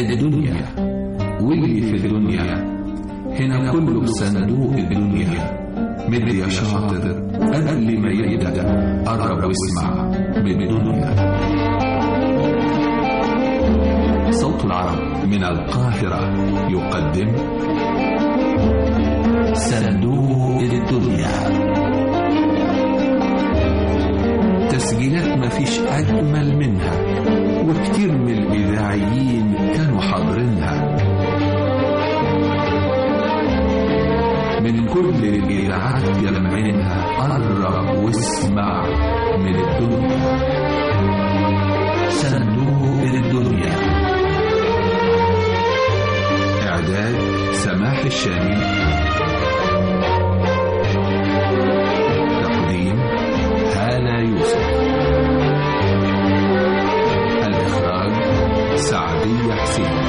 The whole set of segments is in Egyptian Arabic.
الدنيا واللي في الدنيا هنا كله بصندوق الدنيا مد يا شاطر قبل ما يبدأ قرب واسمع بالدنيا صوت العرب من القاهرة يقدم صندوق الدنيا تسجيلات مفيش أجمل منها وكتير من الإذاعيين كانوا حاضرينها من كل الإذاعات جمعينها قرب واسمع من الدنيا صندوق الدنيا إعداد سماح الشامي تقديم هالة يوسف الإخراج سعدية حسين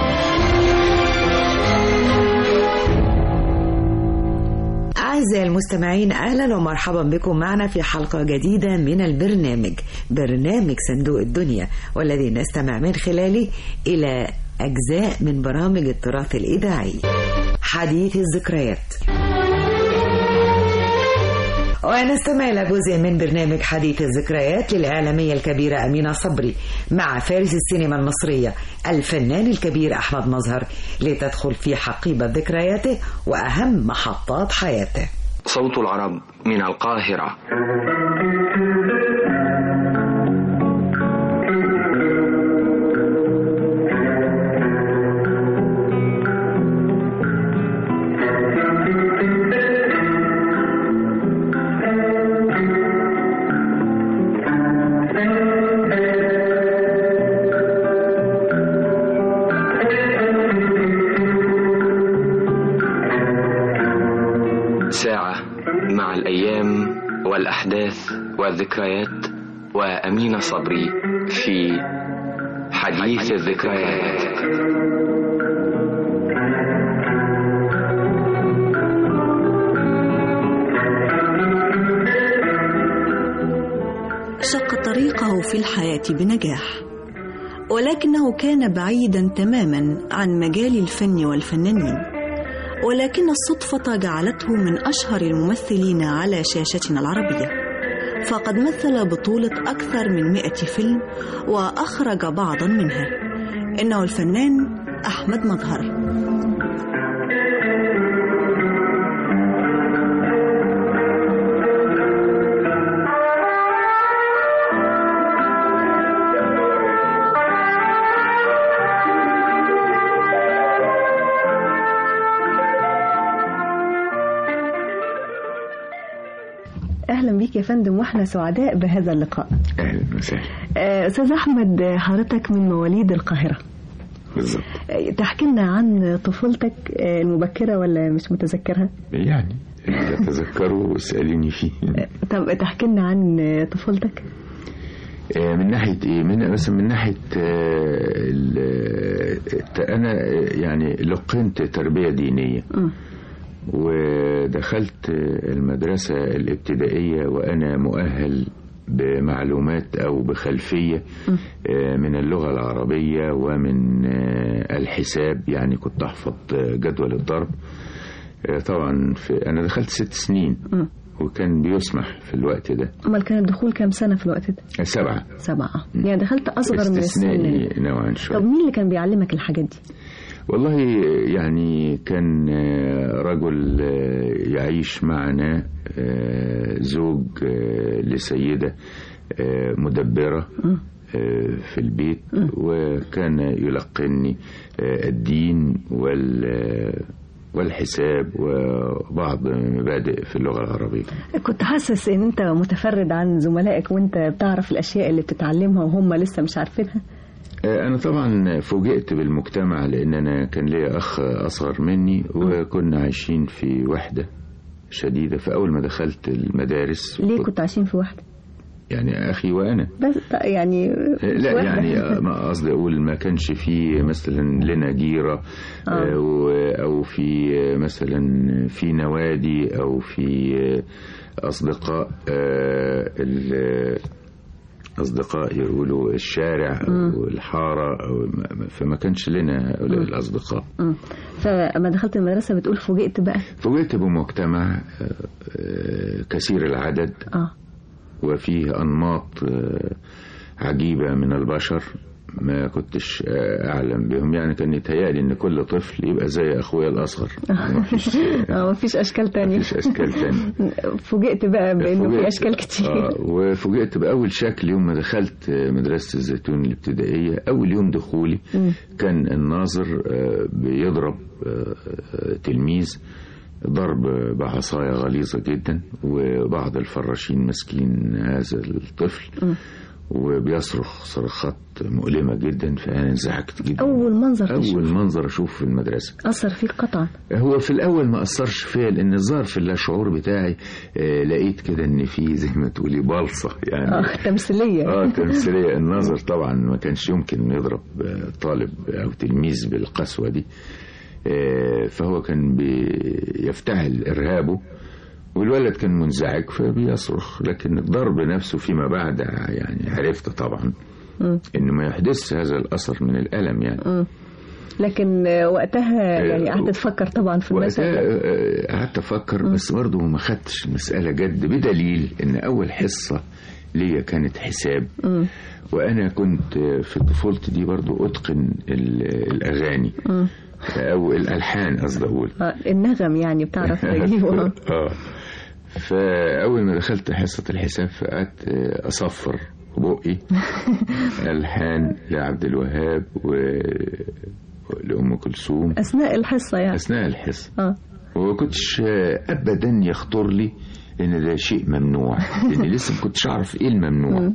أعزائي المستمعين أهلا ومرحبا بكم معنا في حلقة جديدة من البرنامج برنامج صندوق الدنيا والذي نستمع من خلاله إلى أجزاء من برامج التراث الإذاعي حديث الذكريات ونستمع إلى جزء من برنامج حديث الذكريات للإعلامية الكبيرة أمينة صبري مع فارس السينما المصرية الفنان الكبير أحمد مظهر لتدخل في حقيبة ذكرياته وأهم محطات حياته صوت العرب من القاهرة ساعة مع الأيام والأحداث والذكريات وأمين صبري في حديث الذكريات شق طريقه في الحياة بنجاح ولكنه كان بعيدا تماما عن مجال الفن والفنانين ولكن الصدفة جعلته من أشهر الممثلين على شاشتنا العربية فقد مثل بطولة أكثر من مئة فيلم وأخرج بعضا منها إنه الفنان أحمد مظهر اهلا بيك يا فندم واحنا سعداء بهذا اللقاء اهلا وسهلا آه، استاذ احمد آه، حضرتك من مواليد القاهره بالظبط آه، تحكي لنا عن طفولتك آه، المبكره ولا مش متذكرها يعني اللي اتذكره اساليني فيه طب تحكي لنا عن آه، طفولتك آه، من ناحيه ايه من بس من ناحيه آه، ال- الت- انا آه، يعني لقنت تربيه دينيه مم. ودخلت المدرسة الابتدائية وأنا مؤهل بمعلومات أو بخلفية آه، من اللغة العربية ومن آه، الحساب يعني كنت أحفظ آه، جدول الضرب آه، طبعا في أنا دخلت ست سنين مم. وكان بيسمح في الوقت ده امال كان الدخول كام سنه في الوقت ده آه، سبعة سبعه يعني دخلت اصغر من السن استثنائي نوعا شوية طب مين اللي كان بيعلمك الحاجات دي والله يعني كان آه، رجل آه، يعيش معنا آه، زوج آه، لسيدة آه، مدبرة آه، في البيت وكان يلقني آه، الدين وال آه، والحساب وبعض مبادئ في اللغة العربية كنت حاسس ان انت متفرد عن زملائك وانت بتعرف الاشياء اللي بتتعلمها وهم لسه مش عارفينها آه، أنا طبعا فوجئت بالمجتمع لأن أنا كان ليا أخ أصغر مني وكنا عايشين في وحدة شديدة فأول ما دخلت المدارس ليه كنت عايشين في واحده يعني أخي وأنا بس يعني آه، مش لا واحدة. يعني آه، ما قصدي أقول ما كانش في مثلا لنا جيرة آه، و- أو في آه، مثلا في نوادي أو في آه، أصدقاء آه، ال- أصدقاء يقولوا الشارع أو الحارة أو ما- ما- فما كانش لنا هؤلاء الأصدقاء مم. فلما دخلت المدرسة بتقول فوجئت بقى فوجئت بمجتمع آه، آه، كثير العدد اه وفيه أنماط آه، عجيبة من البشر ما كنتش آه، أعلم بهم يعني كان يتهيألي إن كل طفل يبقى زي أخويا الأصغر ما فيش اه مفيش اشكال تانية مفيش أشكال تانية فوجئت بقى بانه في فوجئت- اشكال كتير آه وفوجئت بأول شكل يوم ما دخلت آه، مدرسة الزيتون الابتدائية أول يوم دخولي كان الناظر آه، بيضرب آه، آه، تلميذ ضرب بعصاية غليظة جدا وبعض الفراشين ماسكين هذا الطفل وبيصرخ صرخات مؤلمة جدا فأنا انزعجت جدا اول منظر أول تشوف منظر أشوفه في المدرسة اثر فيك قطعا هو في الاول ما اثرش فيا لان الظاهر في اللاشعور بتاعي آه لقيت كده ان في زي ما تقولي بلصه يعني اه تمثيليه اه تمثيليه النظر طبعا ما كانش يمكن يضرب آه، طالب او تلميذ بالقسوه دي آه فهو كان بيفتعل ارهابه والولد كان منزعج فبيصرخ لكن الضرب نفسه فيما بعد يعني عرفت طبعا انه ما يحدث هذا الاثر من الالم يعني لكن آه، وقتها يعني قعدت تفكر طبعا في وقتها المشهد ده. آه، قعدت افكر بس برضه ما خدتش المساله جد بدليل ان اول حصه ليا كانت حساب وانا كنت آه، في طفولتي دي برضه اتقن ال- الاغاني او الالحان قصدي اقول آه، النغم يعني بتعرف تجيبه اه فاول ما دخلت حصه الحساب فقعدت آه، اصفر بقي الحان لعبد الوهاب ولام كلثوم اثناء الحصه يعني اثناء الحصه اه وما كنتش ابدا يخطر لي ان ده شيء ممنوع لاني لسه ما كنتش اعرف ايه الممنوع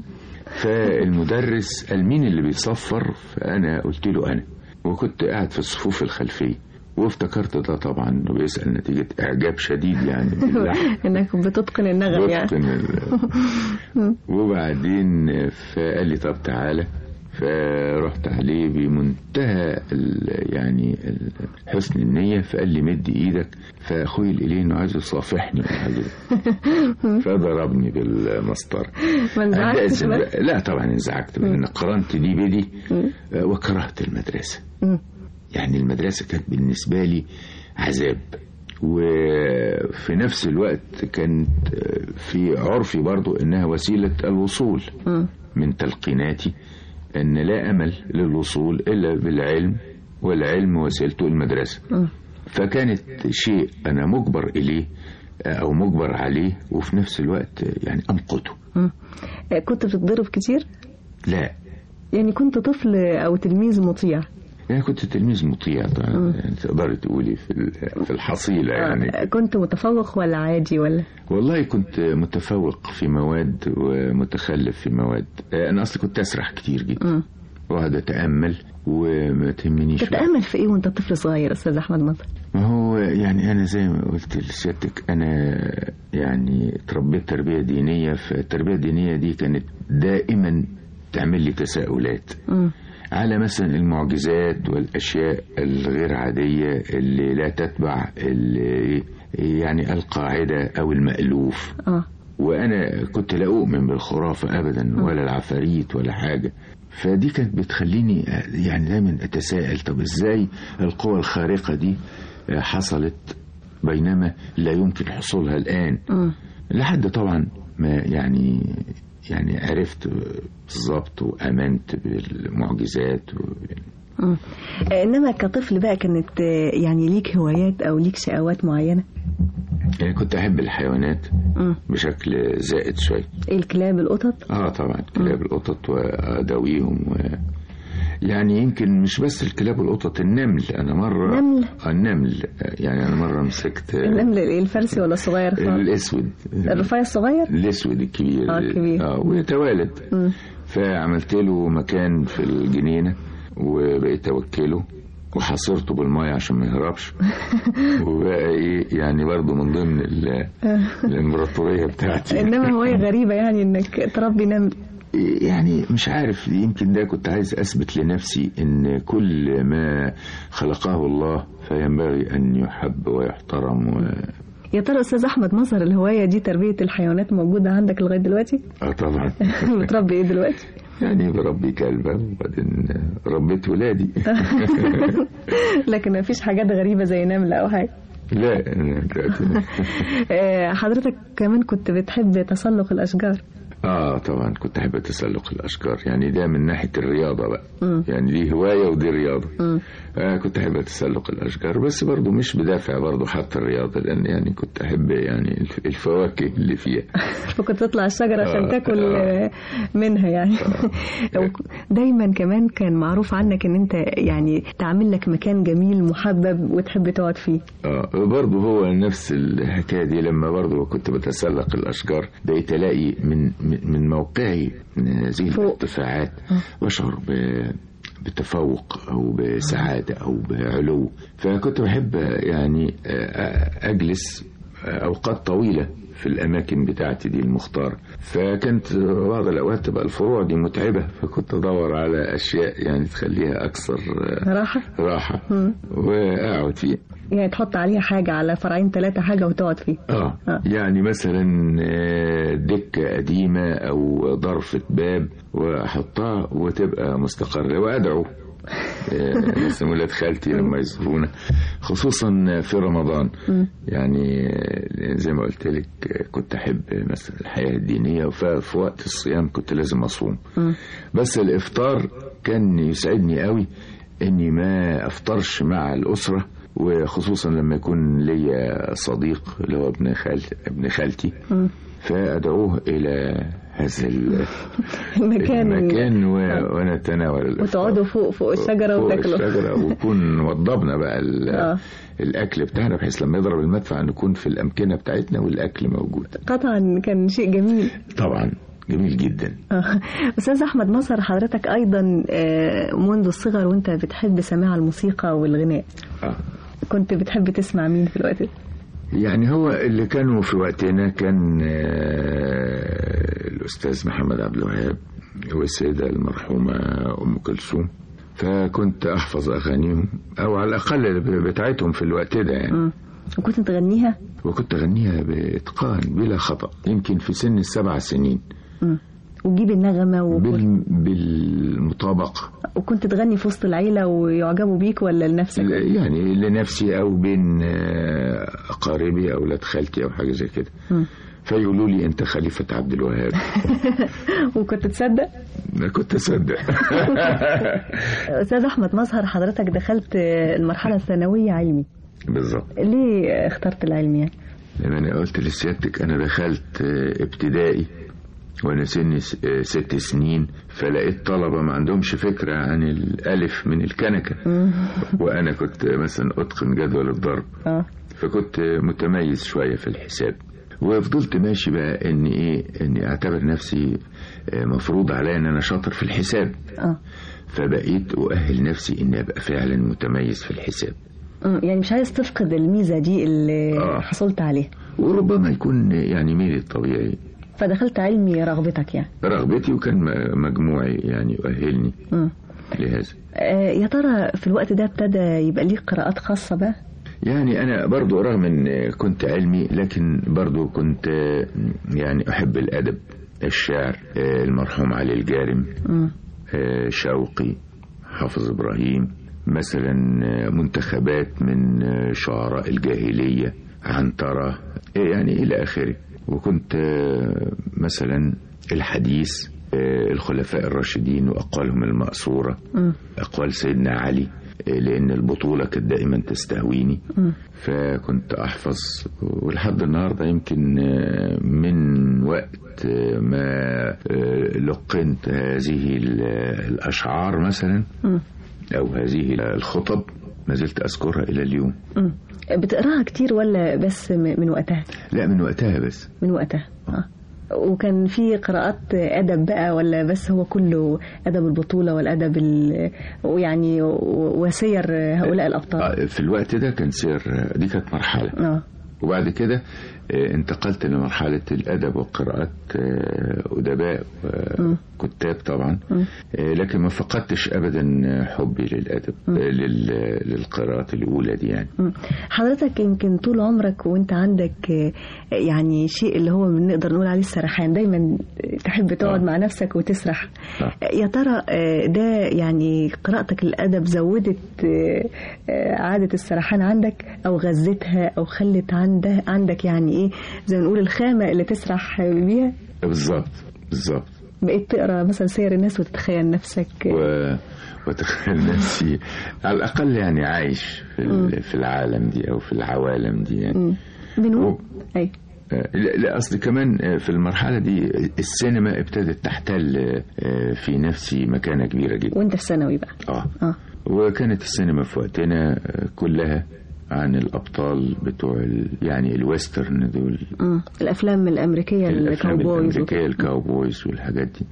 فالمدرس قال مين اللي بيصفر فانا قلت له انا وكنت قاعد في الصفوف الخلفيه وافتكرت ده طبعا انه بيسال نتيجه اعجاب شديد يعني باللحن انك بتتقن النغم يعني بتقن ال- وبعدين فقال لي طب تعالى فرحت عليه بمنتهى ال- يعني ال- حسن النية فقال لي مد ايدك فاخوي اليه انه عايز يصافحني وحاجة. فضربني بالمسطرة ما انزعجتش عندئذ بقى؟ بقى- لا طبعا انزعجت لان قرنت دي بدي آه، وكرهت المدرسة يعني المدرسة كانت بالنسبة لي عذاب وفي نفس الوقت كانت آه، في عرفي برضو انها وسيلة الوصول من تلقيناتي ان لا امل للوصول الا بالعلم والعلم وسيلته المدرسة فكانت شيء انا مجبر اليه آه، او مجبر عليه وفي نفس الوقت آه، يعني امقته آه، كنت بتتضرب كتير لا يعني كنت طفل او تلميذ مطيع انا كنت تلميذ مطيع طبعا يعني تقدري تقولي في ال- في الحصيله يعني آه، كنت متفوق ولا عادي ولا والله كنت متفوق في مواد ومتخلف في مواد انا اصلا كنت اسرح كتير جدا واقعد اتامل وما تهمنيش بقى. تتامل في ايه وانت طفل صغير استاذ احمد مطر ما هو يعني انا زي ما قلت لسيادتك انا يعني تربيت تربيه دينيه فالتربيه الدينيه دي كانت دائما تعمل لي تساؤلات على مثلا المعجزات والاشياء الغير عاديه اللي لا تتبع اللي يعني القاعده او المالوف اه وانا كنت لا اؤمن بالخرافه ابدا ولا العفاريت ولا حاجه فدي كانت بتخليني يعني دايما اتساءل طب ازاي القوى الخارقه دي حصلت بينما لا يمكن حصولها الان لحد طبعا ما يعني يعني عرفت بالظبط وامنت بالمعجزات و... مم. آه، انما كطفل بقى كانت آه، يعني ليك هوايات او ليك شقوات معينه يعني كنت احب الحيوانات مم. بشكل زائد شويه الكلاب القطط اه طبعا كلاب القطط واداويهم و... يعني يمكن مش بس الكلاب والقطط النمل انا مره نمل؟ آه النمل آه، يعني انا مره مسكت آه، النمل الايه الفارسي ولا الصغير خالص الاسود الرفايع الصغير الاسود الكبير آه، الكبير. اه ويتوالد فعملت له مكان في الجنينه وبقيت اوكله وحصرته بالميه عشان ما يهربش وبقى ايه يعني برضه من ضمن ال- الامبراطوريه بتاعتي انما هوايه غريبه يعني انك تربي نمل يعني مش عارف يمكن ده كنت عايز اثبت لنفسي ان كل ما خلقه الله فينبغي ان يحب ويحترم و... يا ترى استاذ احمد مظهر الهوايه دي تربيه الحيوانات موجوده عندك لغايه دلوقتي اه طبعا بتربي ايه دلوقتي يعني بربي كلبة وبعدين ربيت ولادي لكن ما فيش حاجات غريبه زي نمله او حاجه لا أنا دلوقتي آه، حضرتك كمان كنت بتحب تسلق الاشجار اه طبعا كنت احب تسلق الاشجار يعني ده من ناحيه الرياضه بقى يعني دي هوايه ودي رياضه آه كنت احب تسلق الاشجار بس برضو مش بدافع برضو حتى الرياضه لان يعني كنت احب يعني الف- الفواكه اللي فيها فكنت تطلع الشجره عشان آه، تاكل آه. آه، منها يعني دايما كمان كان معروف عنك ان انت يعني تعمل لك مكان جميل محبب وتحب تقعد فيه اه برضه هو نفس الحكايه دي لما برضه كنت بتسلق الاشجار بقيت الاقي من من- من موقعي من هذه فوق. الارتفاعات بشعر ب- بتفوق او بسعاده او بعلو فكنت بحب يعني آه، اجلس اوقات طويله في الاماكن بتاعتي دي المختار فكانت بعض الاوقات تبقى الفروع دي متعبه فكنت ادور على اشياء يعني تخليها اكثر آه، راحه راحه واقعد فيها يعني تحط عليها حاجه على فرعين ثلاثه حاجه وتقعد فيه اه آه. يعني مثلا آه، دكة قديمة أو ضرفة باب وأحطها وتبقى مستقرة وأدعو آه، مثلا ولاد خالتي لما يزورونا خصوصا في رمضان يعني آه، زي ما قلت لك آه، كنت أحب مثلا الحياة الدينية وفي وقت الصيام كنت لازم أصوم بس الإفطار كان يسعدني قوي إني ما أفطرش مع الأسرة وخصوصا لما يكون ليا صديق اللي هو ابن خال ابن خالتي فادعوه الى هذا ال- المكان المكان و... ونتناول الإفطار. وتقعدوا فوق فوق الشجره فوق وتاكلوا الشجره ويكون وضبنا بقى ال... آه. الاكل بتاعنا بحيث لما يضرب المدفع نكون في الامكنه بتاعتنا والاكل موجود قطعا كان شيء جميل طبعا جميل جدا آه. استاذ احمد مصر حضرتك ايضا آه، منذ الصغر وانت بتحب سماع الموسيقى والغناء آه. كنت بتحب تسمع مين في الوقت ده يعني هو اللي كانوا في وقتنا كان آه، الأستاذ محمد عبد الوهاب والسيدة المرحومة أم كلثوم فكنت أحفظ أغانيهم أو على الأقل بتاعتهم في الوقت ده يعني مم. وكنت تغنيها وكنت أغنيها بإتقان بلا خطأ يمكن في سن السبع سنين مم. وتجيب النغمه وكل... بال... بالمطابقة وكنت تغني في وسط العيله ويعجبوا بيك ولا لنفسك يعني لنفسي أو بين آه، أقاربي أو ولاد خالتي أو حاجة زي كده مم. فيقولوا لي أنت خليفة عبد الوهاب وكنت تصدق ما كنت أصدق استاذ احمد مظهر حضرتك دخلت آه، المرحله الثانويه علمي بالظبط ليه اخترت العلم يعني لما أنا قلت لسيادتك أنا دخلت آه، ابتدائي وأنا سني س- آه، ست سنين فلقيت طلبة ما عندهمش فكرة عن الألف من الكنكة وأنا كنت مثلا أتقن جدول الضرب اه فكنت متميز شوية في الحساب وفضلت ماشي بقى ان ايه اني اعتبر نفسي آه، مفروض عليا ان انا شاطر في الحساب اه فبقيت اؤهل نفسي اني ابقى فعلا متميز في الحساب مم. يعني مش عايز تفقد الميزه دي اللي آه. حصلت عليها وربما يكون يعني ميلي الطبيعي فدخلت علمي رغبتك يعني رغبتي وكان م- مجموعي يعني يؤهلني مم. لهذا آه، يا ترى في الوقت ده ابتدى يبقى ليك قراءات خاصة بقى يعني أنا برضو رغم أن كنت علمي لكن برضو كنت آه، يعني أحب الأدب الشعر آه، المرحوم علي الجارم مم. آه، شوقي حافظ إبراهيم مثلا آه، منتخبات من آه، شعراء الجاهلية عنترة آه، يعني إلى آخره وكنت آه، مثلا الحديث آه، الخلفاء الراشدين وأقوالهم المأثورة مم. أقوال سيدنا علي آه، لأن البطولة كانت دائما تستهويني مم. فكنت أحفظ ولحد النهاردة يمكن آه، من وقت آه، ما آه، لقنت هذه ال- الأشعار مثلا مم. أو هذه الخطب ما زلت أذكرها إلى اليوم مم. بتقراها كتير ولا بس م- من وقتها لا من وقتها بس من وقتها آه. وكان في قراءات أدب بقى ولا بس هو كله أدب البطولة والأدب ال... ويعني و- وسير هؤلاء الأبطال آه، في الوقت ده كان سير دي كانت مرحلة اه وبعد كده آه، انتقلت لمرحلة الأدب وقراءات آه، أدباء وكتاب طبعا آه، لكن ما فقدتش أبدا حبي للأدب آه، لل- للقراءات الأولى دي يعني مم. حضرتك يمكن طول عمرك وانت عندك آه، يعني شيء اللي هو بنقدر نقول عليه السرحان دايما تحب تقعد آه. مع نفسك وتسرح آه. يا ترى آه، ده يعني قراءتك للأدب زودت آه، آه، عادة السرحان عندك أو غذتها أو خلت عنده عندك يعني إيه زي ما نقول الخامة اللي تسرح بيها بالظبط بالظبط بقيت تقرا مثلا سير الناس وتتخيل نفسك و... وتخيل نفسي على الأقل يعني عايش في, ال... في العالم دي أو في العوالم دي يعني مم. بنقول و- أي آه، لا لا، أصل كمان آه، في المرحلة دي السينما ابتدت تحتل آه، في نفسي مكانة كبيرة جدا وانت في ثانوي بقى اه اه وكانت السينما في وقتنا آه، كلها عن الأبطال بتوع ال... يعني الويسترن دول مم. الافلام الامريكيه الافلام الكاوبويز الامريكيه الكاوبويز والحاجات دي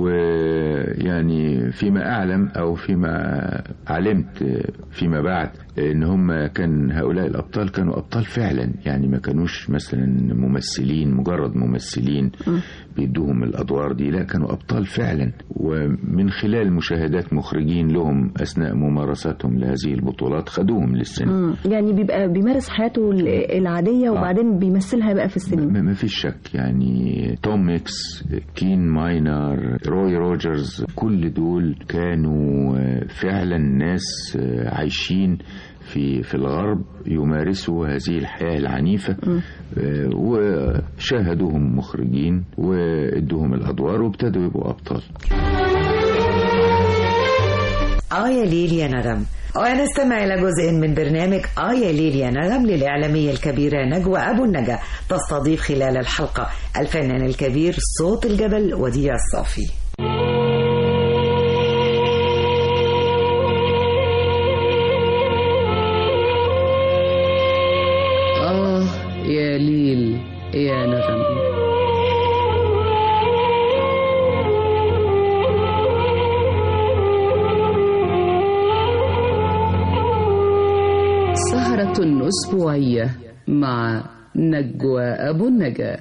ويعني فيما اعلم او فيما علمت فيما بعد ان هم كان هؤلاء الابطال كانوا ابطال فعلا يعني ما كانوش مثلا ممثلين مجرد ممثلين بيدوهم الادوار دي لا كانوا ابطال فعلا ومن خلال مشاهدات مخرجين لهم اثناء ممارساتهم لهذه البطولات خدوهم للسينما مم. يعني بيبقى بيمارس حياته ال- العاديه وبعدين بيمثلها بقى في السينما ما ما فيش شك يعني توم ميكس كين ماينر روي روجرز كل دول كانوا آه، فعلا ناس آه، عايشين في في الغرب يمارسوا هذه الحياة العنيفة آه، وشاهدوهم مخرجين وادوهم الأدوار وابتدوا يبقوا أبطال آه يا ليل يا نغم ونستمع إلى جزء من برنامج آه يا ليل يا نغم للإعلامية الكبيرة نجوى أبو النجا تستضيف خلال الحلقة الفنان الكبير صوت الجبل وديع الصافي آه يا ليل يا نغم سهرة أسبوعية مع نجوى أبو النجا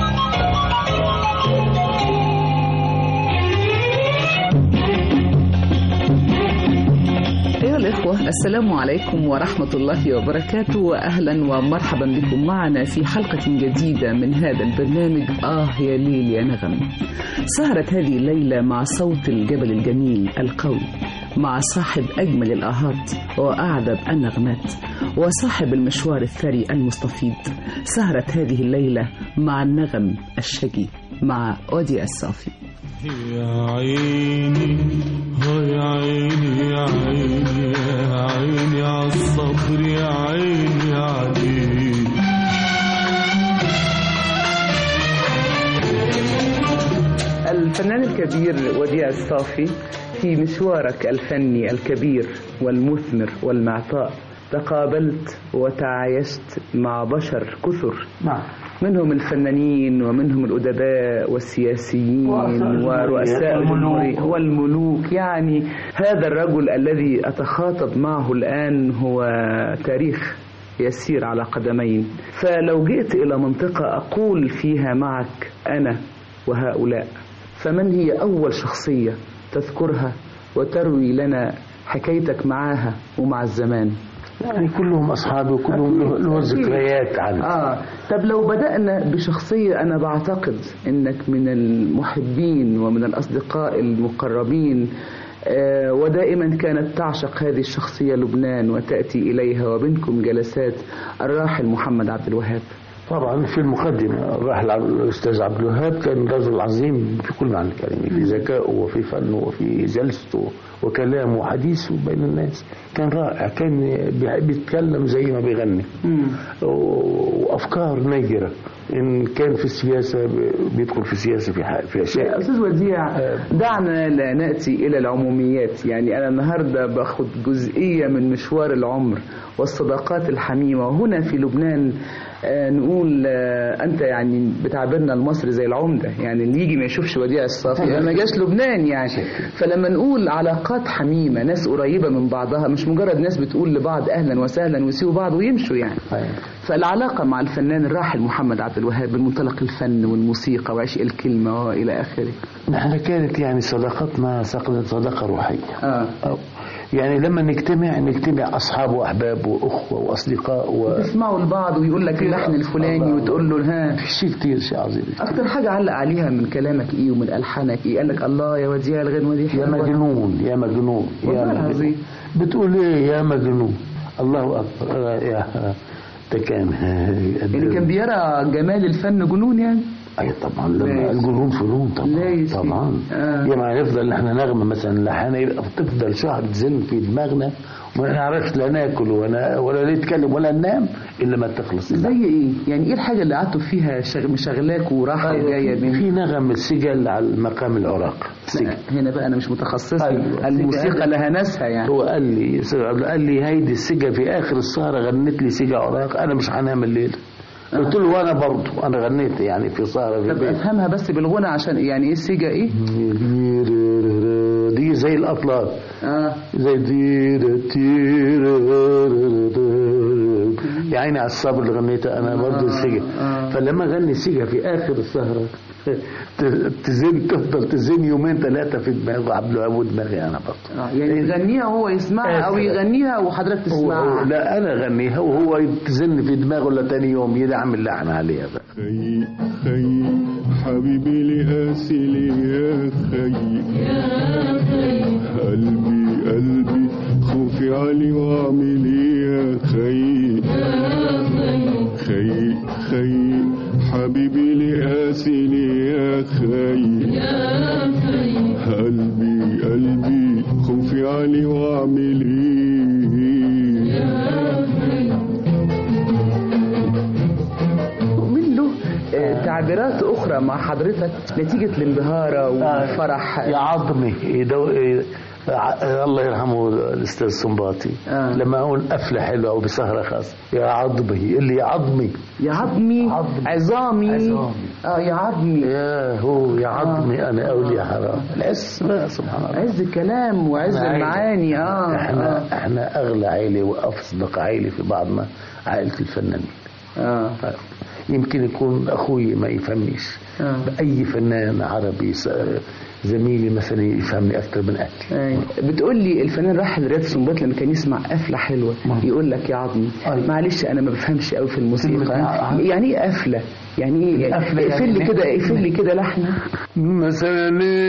أيها الإخوة السلام عليكم ورحمة الله وبركاته وأهلا ومرحبا بكم معنا في حلقة جديدة من هذا البرنامج آه يا ليل يا نغم سهرة هذه الليلة مع صوت الجبل الجميل القوي مع صاحب أجمل الآهات وأعذب النغمات وصاحب المشوار الثري المستفيض سهرة هذه الليلة مع النغم الشجي مع أودي الصافي يا عيني ها يا عيني يا عيني يا عيني عالصبر يا عيني عليك الفنان الكبير وديع الصافي في مشوارك الفني الكبير والمثمر والمعطاء تقابلت وتعايشت مع بشر كثر نعم منهم الفنانين ومنهم الأدباء والسياسيين ورؤساء ورؤساء الجمهورية الجمهورية والملوك يعني هذا الرجل الذي أتخاطب معه الآن هو تاريخ يسير على قدمين فلو جئت إلى منطقة أقول فيها معك أنا وهؤلاء فمن هي أول شخصية تذكرها وتروي لنا حكايتك معاها ومع الزمان يعني كلهم أصحابي وكلهم له- له ذكريات عني آه طب لو بدأنا بشخصية أنا بعتقد إنك من المحبين ومن الأصدقاء المقربين آه ودائما كانت تعشق هذه الشخصية لبنان وتأتي إليها وبينكم جلسات الراحل محمد عبد الوهاب طبعا في المقدمة الراحل عبد- الأستاذ عبد الوهاب كان رجل عظيم في كل معنى الكلمة في ذكائه وفي فنه وفي جلسته وكلامه وحديثه بين الناس كان رائع كان بيحب يتكلم زي ما بيغني و- وأفكار نيرة ان كان في السياسه ب- بيدخل في السياسه في ح- في اشياء أستاذ وديع دعنا لا نأتي إلى العموميات يعني أنا النهاردة باخد جزئية من مشوار العمر والصداقات الحميمة وهنا في لبنان آه، نقول آه، أنت يعني بتعبرنا المصري زي العمدة يعني اللي يجي ما يشوفش وديع الصافي ما جاش لبنان يعني فلما نقول علاقات حميمة ناس قريبة من بعضها مش مجرد ناس بتقول لبعض أهلا وسهلا ويسيبوا بعض ويمشوا يعني فالعلاقة مع الفنان الراحل محمد عبد الوهاب من منطلق الفن والموسيقى وعشق الكلمة وإلى آخره نحن كانت يعني صداقتنا صداقة صداقة روحية آه. أو يعني لما نجتمع نجتمع أصحاب وأحباب وأخوة وأصدقاء و تسمعوا لبعض ويقول لك اللحن الفلاني وتقول له ها في شيء كتير شيء عظيم أكتر حاجة علق عليها من كلامك إيه ومن ألحانك إيه قال لك الله يا وديع الغنوة دي يا حلوة مجنون يا مجنون يا والله مجنون العظيم. بتقول ايه يا مجنون الله اكبر آه، يا ده كان يعني كان بيرى جمال الفن جنون يعني اي طبعا لما لا الجنون فنون لا طبعا يا سيدي. طبعا آه. يا ما نفضل احنا نغمه مثلا لحنا يبقى تفضل شهر تزن في دماغنا وما نعرفش لا ناكل ولا ولا نتكلم ولا ننام الا ما تخلص زي إيه يعني إيه الحاجة اللي قعدتوا فيها شغ... مشغلاك وراحة وجاية من في نغم السجل على مقام العراق سجل هنا بقى أنا مش متخصص أيوة. الموسيقى لها ناسها يعني هو قال لي أستاذ عبد الله، قال لي هيدي السجا في اخر السهره غنت لي سجا عراق انا مش هنام الليل قلت له وانا برضه انا غنيت يعني في سهره في طب البيت افهمها بس بالغنى عشان يعني ايه السيجا ايه؟ دي زي الاطلال اه زي دي يا عيني على الصبر اللي غنيته انا برضه السجا فلما غني السجا في اخر السهره ت- تزن تفضل تزن يومين ثلاثه في دماغه عبد الوهاب ودماغي انا برضه آه، يعني يغنيها وهو يسمعها او يغنيها وحضرتك هو تسمعها لا انا اغنيها وهو تزن في دماغه لتاني يوم يدعم اللحن عليها بقى خي خي حبيبي لقاسي يا خي قلبي قلبي خوفي علي واعمل ايه يا خي خي خي حبيبي لقاسي يا خي قلبي قلبي خوفي علي واعمل ايه من له آه، تعبيرات اخرى مع حضرتك نتيجه الانبهاره والفرح يا عظمي يدو... ي- ع- الله يرحمه الاستاذ سنباطي آه. لما اقول قفله حلوه او بسهره خاصه يا عظمي اللي يا عظمي يا عظمي عظمي. عظامي عظامي. اه يا عظمي يا هو يا عظمي انا اقول يا حرام العز بقى سبحان الله عز الكلام وعز إحنا عيلة. المعاني اه احنا اه, احنا اغلى عيله واصدق عيله في بعضنا عائله الفنانين آه. يمكن يكون اخوي ما يفهمنيش آه. اي فنان عربي س- زميلي مثلا يفهمني اكثر من اهلي أيوة. بتقول لي الفنان راحل رياض سنباط لما كان يسمع قفله حلوه يقول لك يا عظمي أيوة. معلش انا ما بفهمش قوي في الموسيقى كلمة يعني ايه قفله يعني ايه قفلة يعني اقفل لي إيه؟ كده اقفل لي كده لحنه مثلا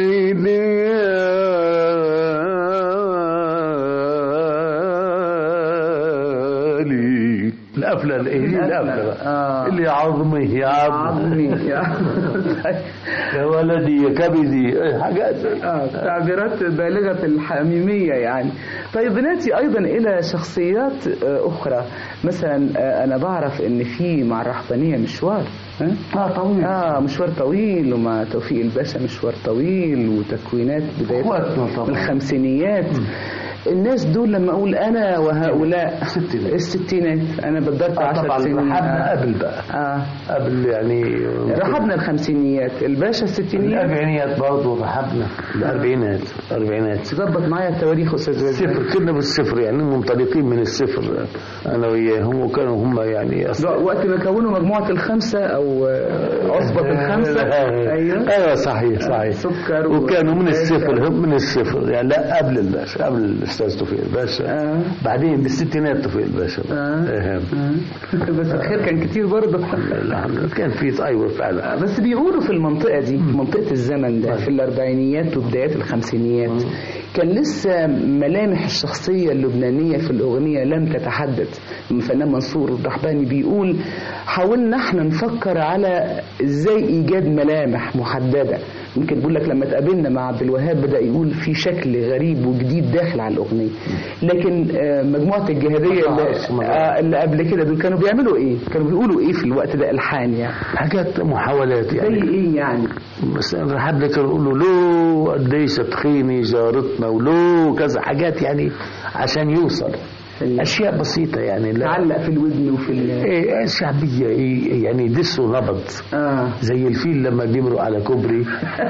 ليالي القفله الايه القفله بقى. آه. اللي عظمي يا عظمي عظمي يا يا ولدي يا كبدي إيه، حاجات زي- آه، تعبيرات بالغة الحميمية يعني طيب بناتي أيضا إلى شخصيات آه، أخرى مثلا آه، أنا بعرف إن في مع الرهبانية مشوار ها؟ اه طويل آه مشوار طويل ومع توفيق الباشا مشوار طويل وتكوينات بداية إخواتنا طبعا. الخمسينيات الناس دول لما أقول أنا وهؤلاء الستينات. الستينات أنا بدرت آه عشر طبعا سنين رحبنا آه. قبل بقى آه قبل يعني رحبنا الخمسينيات الباشا الستينيات الأربعينيات برضه رحبنا الأربعينات الأربعينات ظبط معايا التواريخ أستاذ وزير الصفر كنا بالصفر يعني منطلقين من الصفر أنا وياهم وكانوا هم يعني أصلا وقت ما كونوا مجموعة الخمسة أو آه، عصبة الخمسة أيوه ايوه صحيح صحيح سكر و- وكانوا من الصفر هم من الصفر يعني لا قبل الباشا قبل الاستاذ توفيق الباشا آه. بعدين بالستينات توفيق الباشا آه. إيه. بس الخير كان كتير برضه الحمد لله كان في ايوه فعلا بس بيقولوا في المنطقة دي في منطقة الزمن ده في الأربعينيات وبدايات الخمسينيات كان لسه ملامح الشخصية اللبنانية في الأغنية لم تتحدد الفنان منصور الرحباني بيقول حاولنا احنا نفكر على ازاي ايجاد ملامح محددة يمكن بيقول لك لما تقابلنا مع عبد الوهاب بدا يقول في شكل غريب وجديد داخل على الاغنيه لكن آه، مجموعه الجهاديه اللي, آه، اللي قبل كده دول كانوا بيعملوا ايه كانوا بيقولوا ايه في الوقت ده الحان يعني حاجات محاولات يعني زي ايه يعني بس الرحاب ده كانوا يقولوا له قديش تخيني جارتنا ولو كذا حاجات يعني عشان يوصل اشياء بسيطه يعني لا تعلق في الودن وفي ال- إيه شعبيه إيه يعني دسوا نبض اه زي الفيل لما بيمروا على كوبري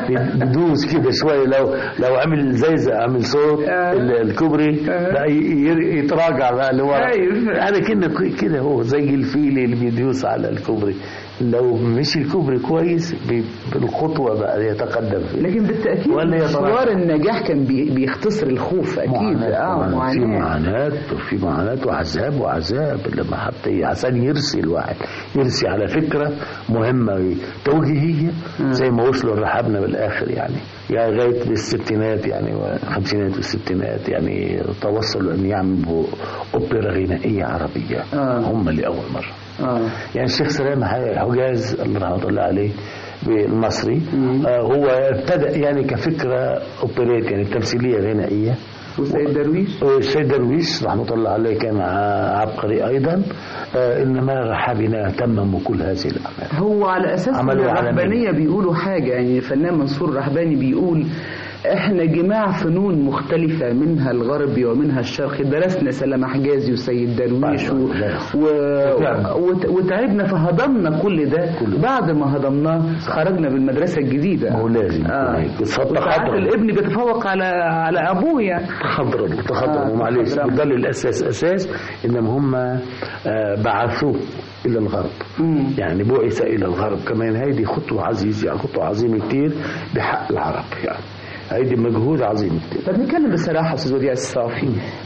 بدوس كده شويه لو لو عمل زيزة عمل صوت ال- الكوبري لا ي- ي- يتراجع بقى لورا أيوة. هذا كده كده هو زي الفيل اللي بيدوس على الكوبري لو مشي الكوبري كويس بي- بالخطوه بقى يتقدم فيه لكن بالتاكيد ولا يتراجع. مشوار النجاح كان بي- بيختصر الخوف اكيد اه معاناة. في معاناه معاناة وفي معاناة وعذاب وعذاب لما حتى عشان يرسي الواحد يرسي على فكرة مهمة توجيهية زي ما وصلوا لرحابنا بالآخر يعني يعني لغاية الستينات يعني والخمسينات والستينات يعني توصلوا أن يعملوا أوبرا غنائية عربية آه. هم لأول مرة اه يعني الشيخ سلام حجاز الله رحمه الله عليه بالمصري آه هو ابتدأ يعني كفكرة أوبريت يعني تمثيلية غنائية وسيد درويش السيد درويش رحمة الله عليه كان ع- عبقري أيضا آه إنما رحابنا تمموا كل هذه الأعمال هو على اساس ان عملوا على الرهبانيه بيقولوا حاجه يعني الفنان منصور الرهباني بيقول احنا جماع فنون مختلفة منها الغربي ومنها الشرقي درسنا سلام حجازي وسيد درويش و... و... وت- وتعبنا فهضمنا كل ده بعد ما هضمناه خرجنا بالمدرسة الجديدة هو لازم آه. يتصدق وساعات حضرا. الابن بيتفوق على على ابوه يعني تخضروا تخضروا آه، معلش تخضروا. ده الأساس أساس إنما هم آه، بعثوه إلى الغرب يعني بعث إلى الغرب كمان هيدي خطوة عزيزة يعني خطوة عظيمة كتير بحق العرب يعني هيدي مجهود عظيم كتير طب نتكلم بصراحة أستاذ وديع الصافي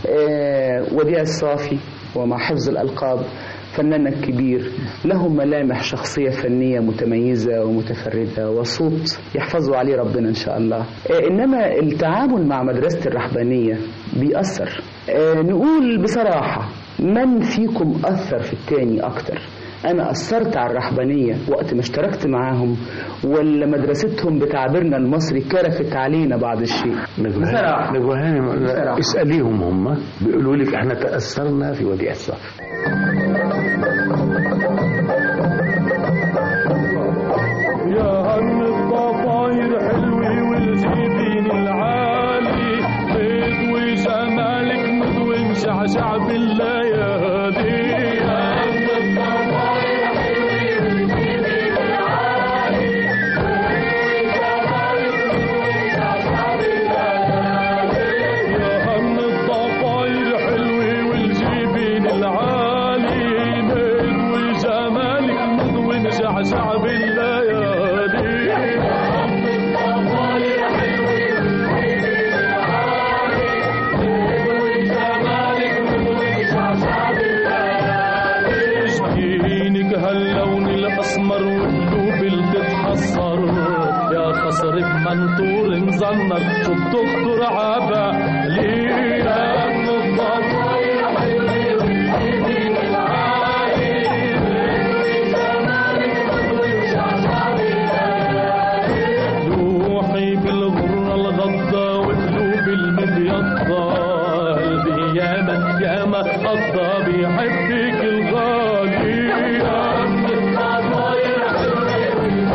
آه وديع الصافي ومع حفظ الألقاب فنانك كبير له ملامح شخصية فنية متميزة ومتفردة وصوت يحفظه عليه ربنا إن شاء الله آه إنما التعامل مع مدرسة الرحبانية بيأثر آه نقول بصراحة من فيكم أثر في التاني أكتر أنا أثرت على الرحبانية وقت ما اشتركت معاهم ولا مدرستهم بتعبيرنا المصري كرفت علينا بعض الشيء بصراحة. نجوهاني بصراحة. اسأليهم هم بيقولوا لك احنا تأثرنا في وديع الصافي يا هم الضفاير حلوة والجبين العالي بيض وجمالك مضوي مشعشع بالليالي يا هم الضفاير حلوة والجبين العالي يا هم الضفاير حلوة والجبين العالي بيض وجمالك مضوي مشعشع بالليالي جبينك هاللون الاسمر وقلوب اللي بتتحسر يا خسر بمنطور مزنر شو الدكتور عبا ليه يا ابن الضفاير روحي بالغرة الغضة وقلوب المبيضة قلبي ياما ياما قضى بيحبك الغالي يا ابن الضفاير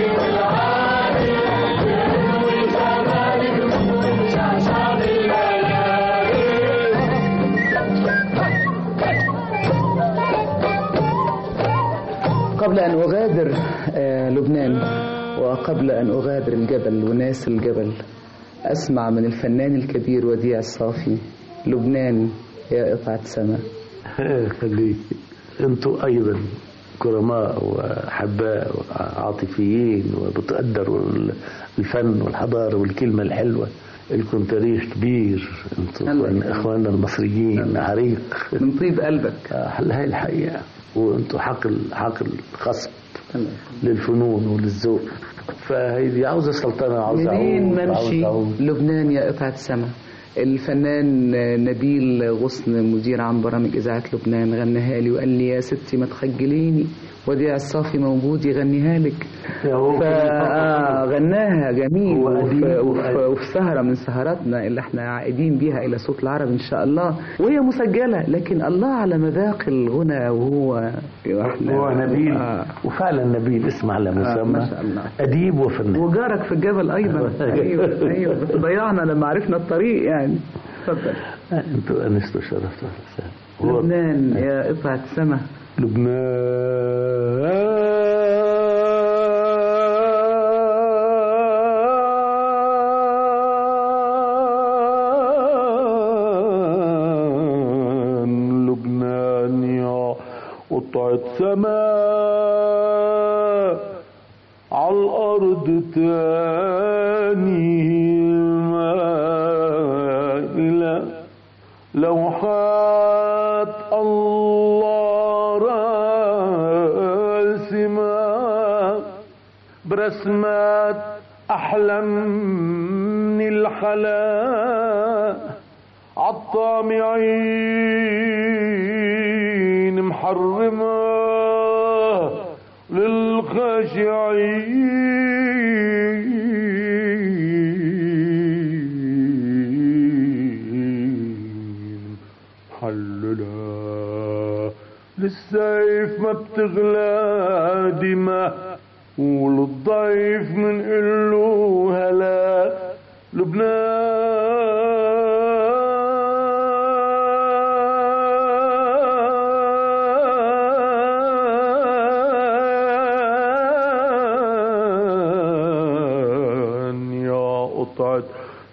قبل أن أغادر آه، لبنان وقبل أن أغادر الجبل وناس الجبل أسمع من الفنان الكبير وديع الصافي لبنان يا قطعة سماء خليك انتوا ايضا كرماء وحباء وعاطفيين وبتقدروا الفن والحضاره والكلمه الحلوه لكم تاريخ كبير انتوا الله إخوان- يخليك. اخواننا المصريين عريق من طيب قلبك هاي الحقيقه وانتوا حقل حقل خصب للفنون وللذوق فهيدي عاوزه سلطنه عاوزه منين عود ما عاوزه امشي عود لبنان يا قطعة سماء الفنان نبيل غصن مدير عن برامج إذاعة لبنان غناها لي وقال لي يا ستي ما تخجليني وديع الصافي موجود يغنيها لك فغناها جميل وفي, وفي, وفي سهرة من سهراتنا اللي احنا عائدين بيها إلى صوت العرب إن شاء الله وهي مسجلة لكن الله على مذاق الغنى وهو هو نبيل آه وفعلا نبيل اسم على مسمى آه ما شاء الله أديب وفنان وجارك في الجبل أيضا أيوه أيوه بس ضيعنا لما عرفنا الطريق يعني اتفضل انتوا انستوا شرفتوا لبنان يا قطعة سما لبنان لبنان يا قطعة سماء على الأرض تاني مائلة لوحات الله راسمة برسمات أحلى من الحلا عالطامعين محرمة للخاشعين حللا للسيف ما بتغلى دماء وللضيف من قله هلا لبنان يا قطعة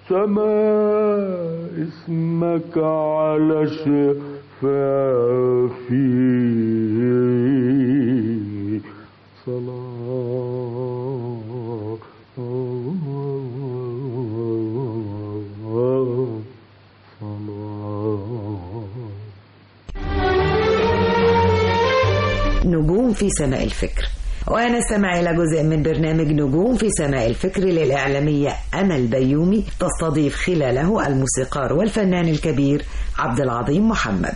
سماء اسمك على شفافي صلاة نجوم في سماء الفكر ونستمع إلى جزء من برنامج نجوم في سماء الفكر للإعلامية أمل بيومي تستضيف خلاله الموسيقار والفنان الكبير عبد العظيم محمد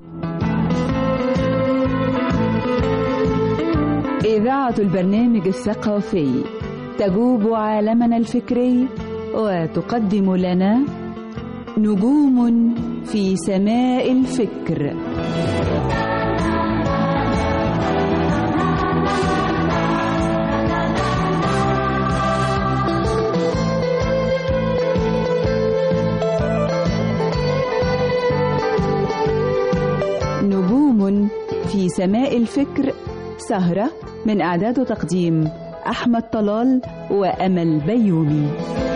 إذاعة البرنامج الثقافي تجوب عالمنا الفكري وتقدم لنا نجوم في سماء الفكر نجوم في سماء الفكر سهرة من إعداد وتقديم أحمد طلال وأمل بيومي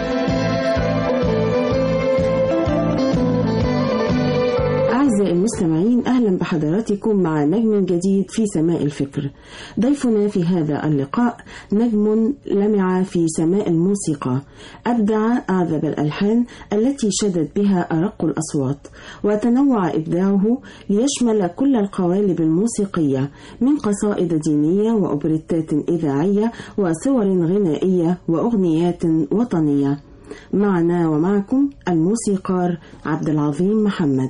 أعزائي المستمعين أهلا بحضراتكم مع نجم جديد في سماء الفكر ضيفنا في هذا اللقاء نجم لمع في سماء الموسيقى أبدع أعذب الألحان التي شدت بها أرق الأصوات وتنوع إبداعه ليشمل كل القوالب الموسيقية من قصائد دينية وأوبريتات إذاعية وصور غنائية وأغنيات وطنية معنا ومعكم الموسيقار عبد العظيم محمد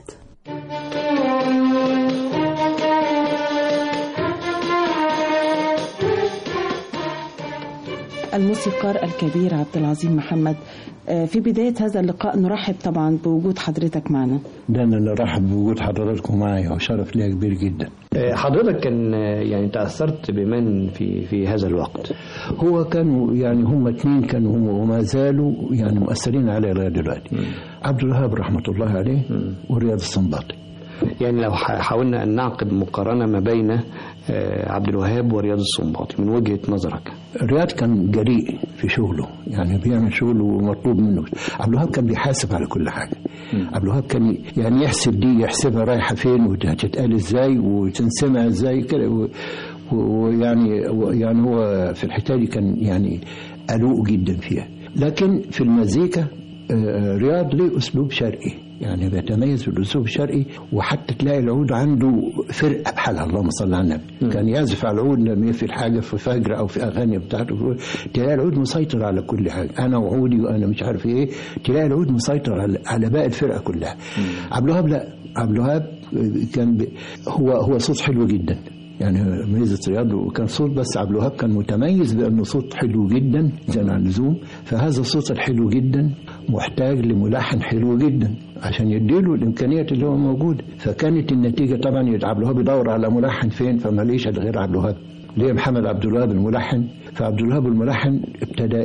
الموسيقار الكبير عبد العظيم محمد في بداية هذا اللقاء نرحب طبعا بوجود حضرتك معنا ده أنا نرحب بوجود حضراتكم معايا وشرف ليا كبير جدا حضرتك كان يعني تأثرت بمن في في هذا الوقت هو كانوا يعني هم اثنين كانوا هم وما زالوا يعني مؤثرين علي لغايه دلوقتي عبد الوهاب رحمة الله عليه ورياض السنباطي يعني لو حاولنا أن نعقد مقارنة ما بين عبد الوهاب ورياض السنباطي من وجهة نظرك رياض كان جريء في شغله يعني بيعمل شغله ومطلوب منه عبد الوهاب كان بيحاسب على كل حاجة عبد الوهاب كان يعني يحسب دي يحسبها رايحة فين وهتتقال ازاي وتنسمع ازاي كده ويعني يعني هو في الحكاية دي كان يعني ألوق جدا فيها لكن في المزيكا آه، رياض ليه اسلوب شرقي يعني بيتميز بالاسلوب الشرقي وحتى تلاقي العود عنده فرقه بحالها اللهم صل على النبي كان يعزف على العود لما يقفل حاجه في فجر او في اغاني بتاعته تلاقي العود مسيطر على كل حاجه انا وعودي وانا مش عارف ايه تلاقي العود مسيطر على, على باقي الفرقه كلها عبد الوهاب لا عبد الوهاب كان ب... هو هو صوت حلو جدا يعني ميزة رياض وكان صوت بس عبد الوهاب كان متميز بأنه صوت حلو جدا زيادة عن اللزوم فهذا الصوت الحلو جدا محتاج لملحن حلو جدا عشان يديله الإمكانيات اللي هو موجودة فكانت النتيجة طبعا عبد الوهاب يدور على ملحن فين فما ليش غير عبد الوهاب ليه محمد عبد الوهاب الملحن فعبد الوهاب الملحن ابتدى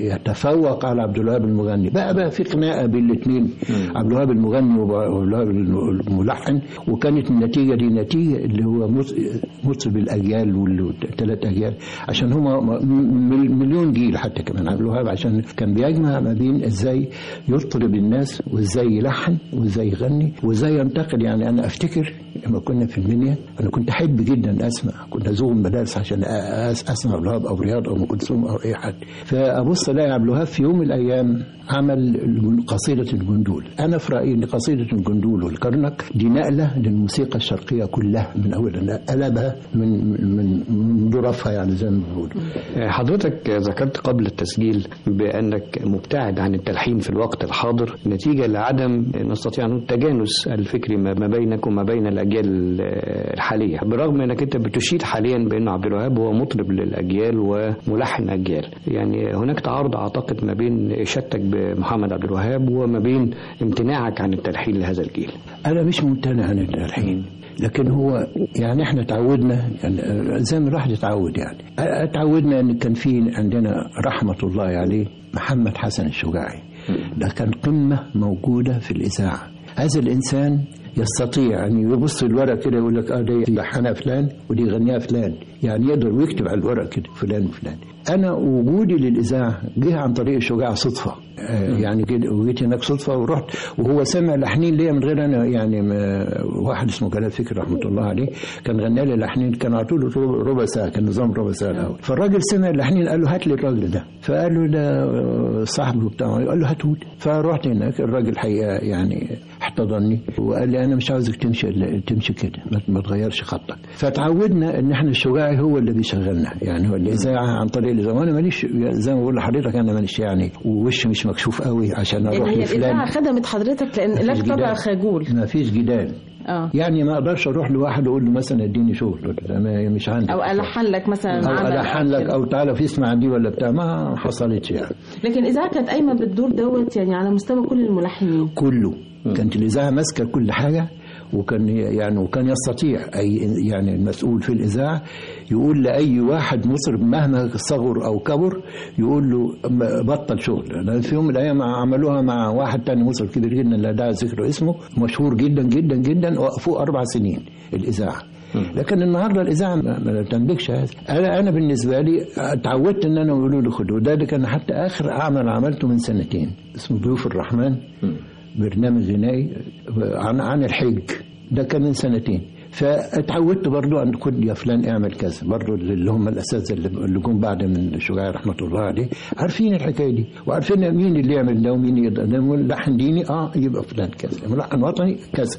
يتفوق على عبد الوهاب المغني بقى بقى في خناقه بين الاثنين عبد الوهاب المغني وعبد الوهاب الملحن وكانت النتيجه دي نتيجه اللي هو مط- مطرب الاجيال والثلاث اجيال عشان هما م- مليون جيل حتى كمان عبد الوهاب عشان كان بيجمع ما بين ازاي يطرب الناس وازاي يلحن وازاي يغني وازاي ينتقل يعني انا افتكر لما كنا في المنيا انا كنت احب جدا اسمع كنت ازوغ من المدارس عشان أ- أس- اسمع عبد الوهاب او رياض او ام كلثوم او اي حد فابص الاقي عبد الوهاب في يوم من الايام عمل الجن- قصيده الجندول انا في رايي ان قصيده الجندول والكرنك دي نقله للموسيقى الشرقيه كلها من اولها قلبها من من من ظرفها يعني زي ما بيقولوا حضرتك ذكرت قبل التسجيل بأنك مبتعد عن التلحين في الوقت الحاضر نتيجة لعدم نستطيع أن نقول التجانس الفكري ما ما بينك وما بين الأجيال الحالية برغم أنك أنت بتشيد حاليا بأن عبد الوهاب هو مطرب للأجيال وملحن أجيال يعني هناك تعارض أعتقد ما بين إشادتك بمحمد عبد الوهاب وما بين امتناعك عن التلحين لهذا الجيل انا مش ممتنع عن التلحين لكن هو يعني احنا تعودنا يعني زي ما الواحد يتعود يعني اتعودنا ان كان في عندنا رحمه الله عليه محمد حسن الشجاعي ده كان قمه موجوده في الاذاعه هذا الانسان يستطيع ان يبص الورق كده يقول لك اه دي لحنها فلان ودي غنيها فلان يعني يقدر ويكتب على الورق كده فلان وفلان انا وجودي للاذاعه جه عن طريق الشجاع صدفه آه يعني كده وجيت هناك صدفه ورحت وهو سمع لحنين ليا من غير انا يعني ما واحد اسمه جلال فكري رحمه الله عليه كان غنى لي لحنين كان على طول ربع ساعه كان نظام ربع ساعه الاول فالراجل سمع اللحنين قال له هات لي الراجل ده فقال له ده صاحبه بتاعه قال له هاتهولي فرحت هناك الراجل حقيقه يعني احتضني وقال لي انا مش عاوزك تمشي تمشي كده ما- ما تغيرش خطك فتعودنا ان احنا الشجاعي هو اللي بيشغلنا يعني هو الاذاعه عن طريق الاذاعه وانا ماليش زي ما بقول لحضرتك انا ماليش يعني ووشي مش مكشوف قوي عشان اروح يعني هي لفلان الإذاعة خدمت حضرتك لأن لك مفيش طبع جدال. خجول ما فيش جدال اه يعني ما اقدرش اروح لواحد اقول له مثلا اديني شغل ده ما- مش عندي أو ألحن لك مثلا او عمل الحن لك كده. او تعالى في اسمع عندي ولا بتاع ما حصلتش يعني لكن الإذاعة كانت قايمة بالدور دوت يعني على مستوى كل الملحنين كله كانت الاذاعه ماسكه كل حاجه وكان يعني وكان يستطيع اي يعني المسؤول في الاذاعه يقول لاي واحد مطرب مهما صغر او كبر يقول له م- بطل شغل لأن في يوم من الايام عملوها مع واحد تاني مطرب كبير جدا لا داعي ذكر اسمه مشهور جدا جدا جدا وقفوه اربع سنين الاذاعه لكن النهارده الاذاعه ما ما تملكش هذا انا انا بالنسبه لي اتعودت ان انا اقول له خد وده اللي كان حتى اخر عمل عملته من سنتين اسمه ضيوف الرحمن برنامج غنائي عن عن الحج ده كان من سنتين فاتعودت برضو ان خد يا فلان اعمل كذا برضو اللي هم الاساتذه اللي اللي جم بعد من الشجاع رحمه الله عليه عارفين الحكايه دي وعارفين مين اللي يعمل ده ومين يقدر ده ملحن ديني اه يبقى فلان كذا ملحن وطني كذا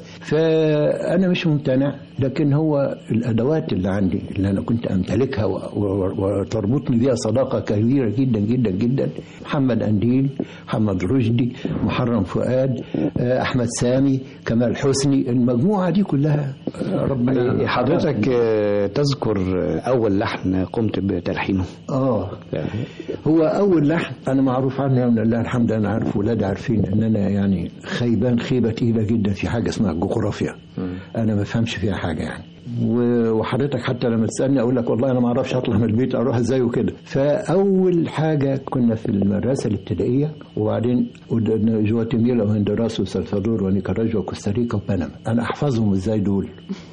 فانا مش ممتنع لكن هو الادوات اللي عندي اللي انا كنت امتلكها و- و- وتربطني بها صداقه كبيره جدا جدا جدا محمد انديل محمد رشدي محرم فؤاد آه، احمد سامي كمال حسني المجموعه دي كلها آه، ربنا حضرتك آه، تذكر آه، أول لحن قمت بتلحينه اه هو اول لحن انا معروف عني يا من الله الحمد انا عارف ولادي عارفين ان انا يعني خيبان خيبه تقيله جدا في حاجه اسمها الجغرافيا انا ما بفهمش فيها حاجه يعني و- وحضرتك حتى لما تسالني اقول لك والله انا ما اعرفش اطلع من البيت اروح ازاي وكده فاول حاجه كنا في المدرسه الابتدائيه وبعدين قد- جواتيميلا وهندوراس وسلفادور ونيكاراجوا وكوستاريكا وبنما انا احفظهم ازاي دول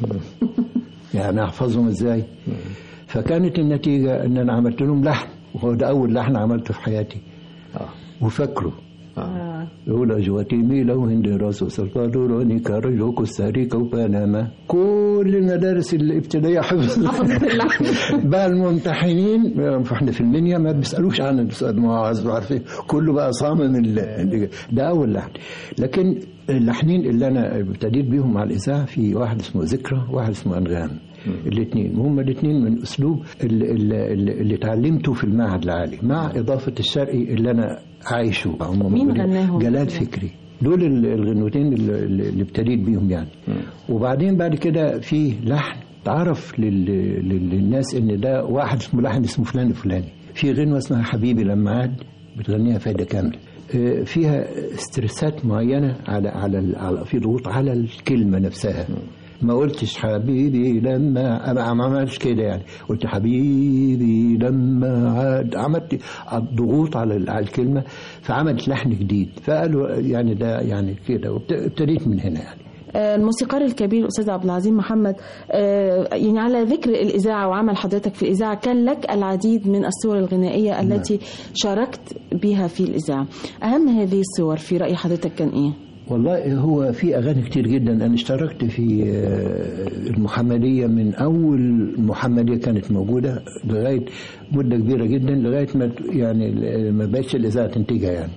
يعني احفظهم ازاي فكانت النتيجه ان انا عملت لهم لحن وهو ده اول لحن عملته في حياتي وفاكره اه يقول أجواتي ميلا وهند راسو سلفادوروني كارجو كوستاريكا وبنما كل المدارس الابتدائية حفظ بقى الممتحنين فاحنا في المنيا ما بيسألوش عن الأستاذ معاذ عارفين كله بقى صامم ال- ده أول لحن لكن اللحنين اللي أنا ابتديت بيهم مع الإذاعة في واحد اسمه ذكرى واحد اسمه أنغام الاثنين هم الاثنين من اسلوب اللي, اللي, اللي اتعلمته في المعهد العالي مع اضافه الشرقي اللي انا عايشه هم مين موجودين. غناهم؟ جلال فكري دول ال- الغنوتين اللي, اللي ابتديت بيهم يعني وبعدين بعد كده في لحن تعرف لل... لل- للناس ان ده واحد اسمه لحن اسمه فلان الفلاني في غنوه اسمها حبيبي لما عاد بتغنيها فايده كامله آه، فيها استرسات معينه على على ال- على في ضغوط على الكلمه نفسها ما قلتش حبيبي لما ما ما عملتش كده يعني قلت حبيبي لما عاد عملت ضغوط على ال- على الكلمه فعملت لحن جديد فقالوا يعني ده يعني كده وابت- ابتديت من هنا يعني آه، الموسيقار الكبير الاستاذ عبد العظيم محمد آه، يعني على ذكر الاذاعه وعمل حضرتك في الاذاعه كان لك العديد من الصور الغنائيه التي شاركت بها في الاذاعه اهم هذه الصور في راي حضرتك كان ايه والله هو في اغاني كتير جدا انا اشتركت في آه، المحمديه من اول محمديه كانت موجوده لغايه مده كبيره جدا لغايه ما يعني ما بقتش الاذاعه تنتجها يعني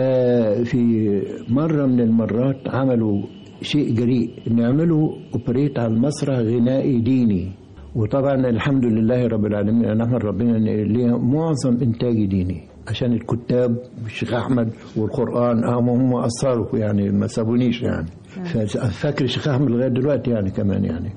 ففي مره من المرات عملوا شيء جريء نعملوا اوبريت على المسرح غنائي ديني وطبعا الحمد لله رب العالمين انا احمد ربنا ان ليها معظم انتاجي ديني عشان الكتاب الشيخ احمد والقران هم هم اثروا يعني ما سابونيش يعني فاكر الشيخ احمد لغايه دلوقتي يعني كمان يعني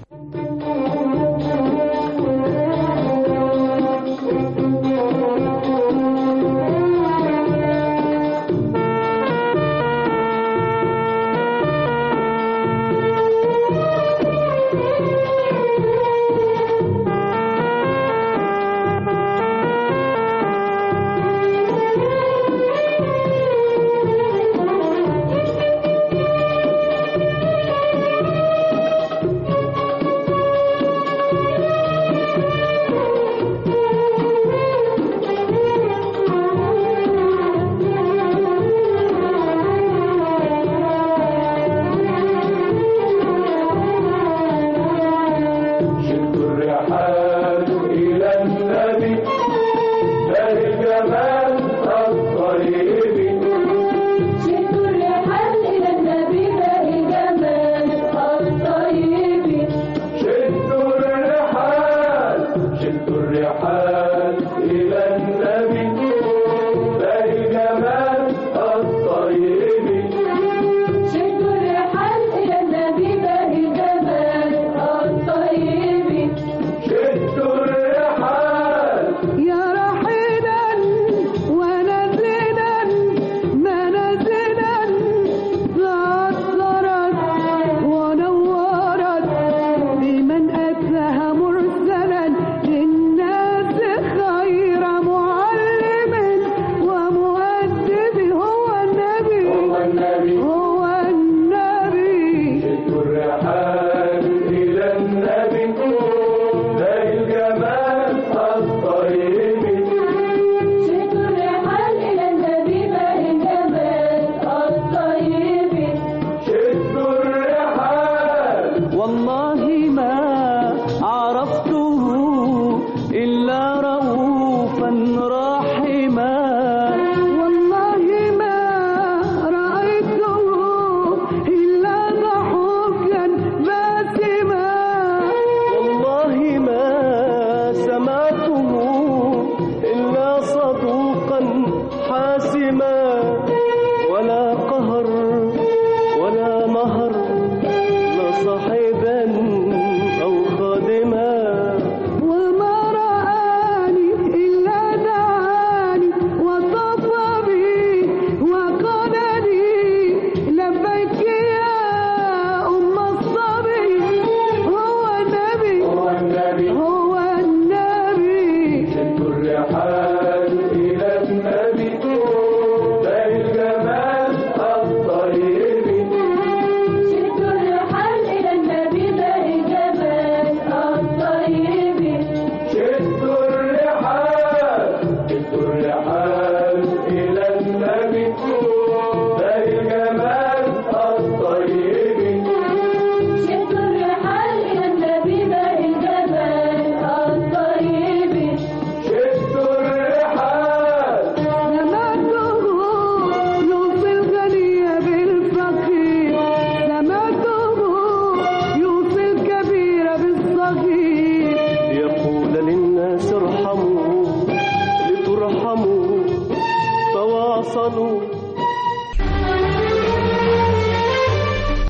Thank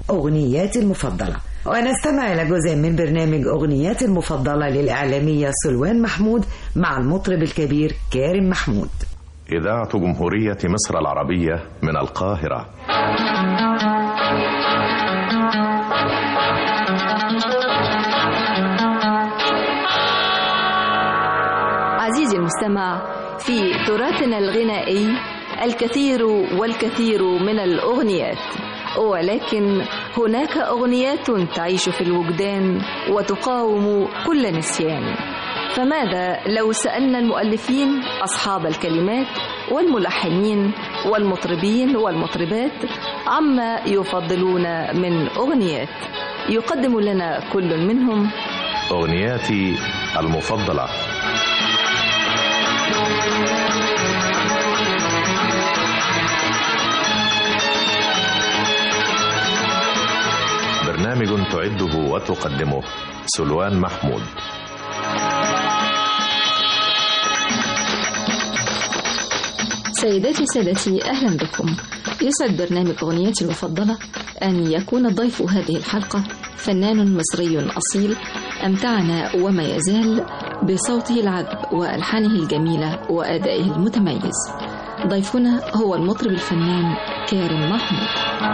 أغنياتي المفضلة ونستمع إلى جزء من برنامج أغنياتي المفضلة للإعلامية سلوان محمود مع المطرب الكبير كارم محمود إذاعة جمهورية مصر العربية من القاهرة عزيزي المستمع في تراثنا الغنائي الكثير والكثير من الأغنيات ولكن هناك أغنيات تعيش في الوجدان وتقاوم كل نسيان فماذا لو سألنا المؤلفين أصحاب الكلمات والملحنين والمطربين والمطربات عما يفضلون من أغنيات يقدم لنا كل منهم أغنياتي المفضلة برنامج تعده وتقدمه سلوان محمود سيداتي سادتي أهلا بكم يسعد برنامج أغنياتي المفضلة أن يكون ضيف هذه الحلقة فنان مصري أصيل أمتعنا وما يزال بصوته العذب وألحانه الجميلة وأدائه المتميز ضيفنا هو المطرب الفنان كارم محمود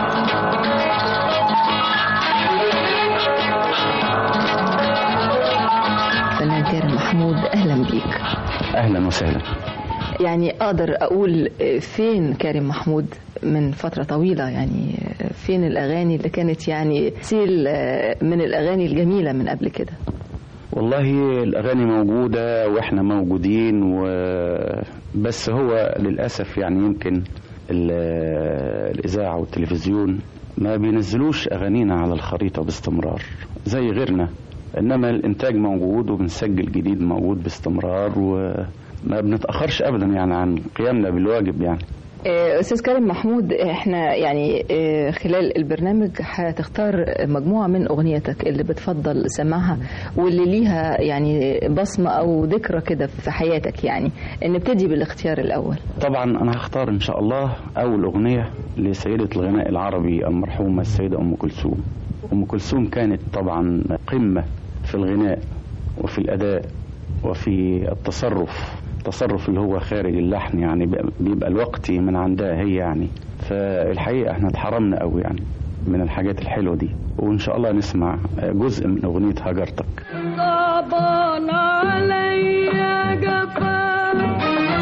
فنان كارم محمود أهلا بيك اهلا وسهلا يعني أقدر أقول فين كارم محمود من فترة طويلة يعني فين الأغاني اللي كانت يعني سيل من الأغاني الجميلة من قبل كده والله الاغاني موجوده واحنا موجودين و بس هو للاسف يعني يمكن ال- الاذاعه والتلفزيون ما بينزلوش اغانينا على الخريطه باستمرار زي غيرنا انما الانتاج موجود وبنسجل جديد موجود باستمرار وما بنتاخرش ابدا يعني عن قيامنا بالواجب يعني آه، أستاذ كريم محمود احنا يعني آه، خلال البرنامج هتختار مجموعة من أغنيتك اللي بتفضل سماعها واللي ليها يعني بصمة أو ذكرى كده في حياتك يعني نبتدي بالاختيار الأول طبعا انا هختار ان شاء الله اول اغنيه لسيده الغناء العربي المرحومه السيده ام كلثوم ام كلثوم كانت طبعا قمه في الغناء وفي الاداء وفي التصرف التصرف اللي هو خارج اللحن يعني بيبقى الوقت من عندها هي يعني فالحقيقه احنا اتحرمنا قوي يعني من الحاجات الحلوه دي وان شاء الله نسمع جزء من اغنيه هجرتك صعبان عليا جفاك